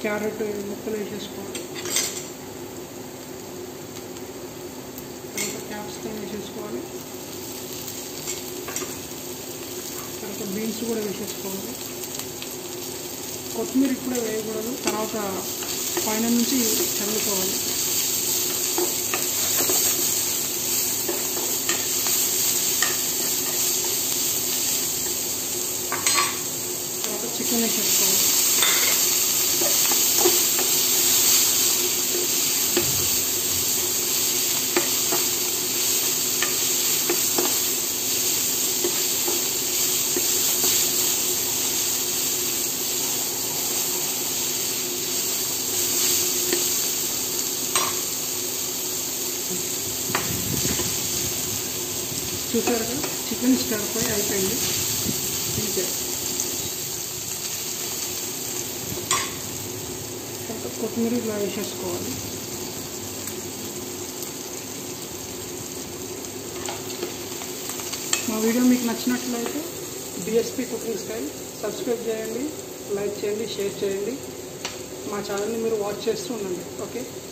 carrot ముక్కలు వేసేసుకోవాలి తర్వాత క్యాప్సికమ్ వేసేసుకోవాలి తర్వాత బీన్స్ కూడా వేసేసుకోవాలి కొత్తిమీర ఇప్పుడే వేయకూడదు తర్వాత పైన నుంచి చల్లుకోవాలి తర్వాత చికెన్ వేసేసుకోవాలి చూసారు కదా చికెన్ స్టర్ ఫ్రై అయిపోయింది ఇంతే తర్వాత కొత్తిమీర ఇలా వేసేసుకోవాలి మా వీడియో మీకు నచ్చినట్లయితే డిఎస్పి కుకింగ్ స్టైల్ సబ్స్క్రైబ్ చేయండి లైక్ చేయండి షేర్ చేయండి మా ఛానల్ని మీరు వాచ్ చేస్తూ ఉండండి ఓకే